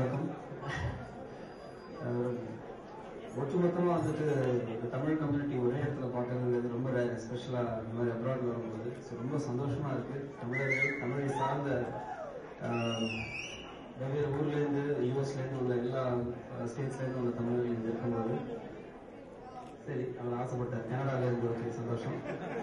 வணக்கம் அஹ், ஒட்டுமொத்தமாக வந்துட்டு இந்த தமிழ் கம்யூனிட்டி ஒரே இடத்துல பார்க்கறது ரொம்ப ரேர் எஸ்பெஷலாக இந்த மாதிரி அப்ராட் வரும்போது ஸோ ரொம்ப சந்தோஷமா இருக்கு தமிழர்கள் தமிழை சார்ந்த அஹ், வெவ்வேறு ஊர்லேருந்து யூஎஸ்லேருந்து உள்ள எல்லா ஸ்டேட்ஸ்லேருந்து உள்ள தமிழர்கள் இங்கே இருக்கும்போது சரி அவர் ஆசைப்பட்டார் கனடால இருந்து ஓகே சந்தோஷம்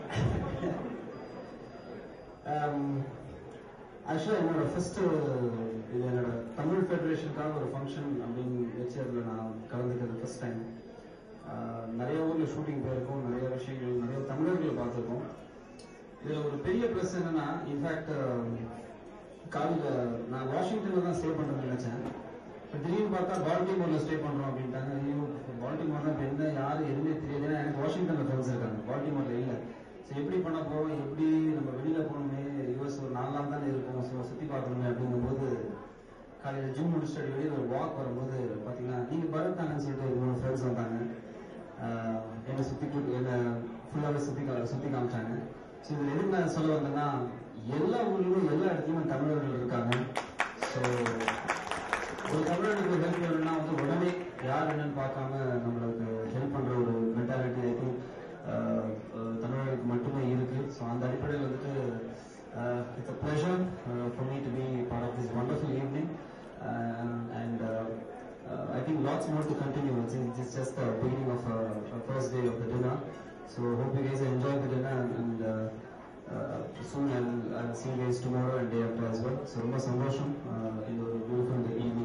ஆக்சுவலாக என்னோட ஃபர்ஸ்ட் இது என்னோட தமிழ் ஃபெடரேஷனுக்காக ஒரு ஃபங்க்ஷன் அப்படின்னு வச்சு அதில் நான் கலந்துக்கிறது ஃபர்ஸ்ட் டைம் நிறைய ஊரில் ஷூட்டிங் போயிருக்கோம் நிறைய விஷயங்கள் நிறைய தமிழர்களை பார்த்துருக்கோம் இதில் ஒரு பெரிய ப்ளஸ் என்னன்னா இன்ஃபேக்ட் காலையில் நான் வாஷிங்டனில் தான் ஸ்டே பண்ணுறேன்னு நினச்சேன் இப்போ திடீர்னு பார்த்தா பால்டிமோரில் ஸ்டே பண்ணுறோம் அப்படின்ட்டாங்க ஐயோ பால்டிமோர்னா இப்போ என்ன யார் எதுவுமே தெரியாது ஏன்னா எனக்கு வாஷிங்டனில் ஃப்ரெண்ட்ஸ் இருக்காங்க பால்டிமோரில் இல்லை ஸோ எப்படி பண்ண போறோம் எப்படி நம்ம வெளியில போகணுமே யூஎஸ் ஒரு நாலு நாள் தானே இருக்கும் ஸோ சுற்றி பார்க்கணுமே அப்படிங்கும்போது காலையில் ஜிம் முடிச்சுட்டு அடி வெளியில் ஒரு வாக் வரும்போது பார்த்தீங்கன்னா நீங்கள் பரத் தானேன்னு சொல்லிட்டு மூணு ஃப்ரெண்ட்ஸ் வந்தாங்க ஆஹ் என்னை சுற்றி கூட்டு என்னை ஃபுல்லாகவே சுற்றி சுற்றி காமிச்சாங்க ஸோ இதில் எதுக்கு நான் சொல்ல வந்தேன்னா எல்லா ஊர்லயும் எல்லா இடத்துலையும் தமிழர்கள் இருக்காங்க ஸோ ஒரு தமிழனுக்கு ஹெல்ப் வேணும்னா வந்து உடனே யார் என்னன்னு பார்க்காம நம்மளுக்கு ஹெல்ப் பண்ற ஒரு மென்டாலிட்டி ஐ திங்க் தமிழர்களுக்கு மட்டுமே இருக்கு ஸோ அந்த அடிப்படையில் வந்துட்டு it's a pleasure for me to be part of this wonderful evening and I think lots more to continue it's it's just the beginning of first day of the dinner so hope you guys enjoy the dinner and uh, soon I'll, I'll see you guys tomorrow and day after as well. So ரொம்ப சந்தோஷம் uh, இந்த ஒரு beautiful evening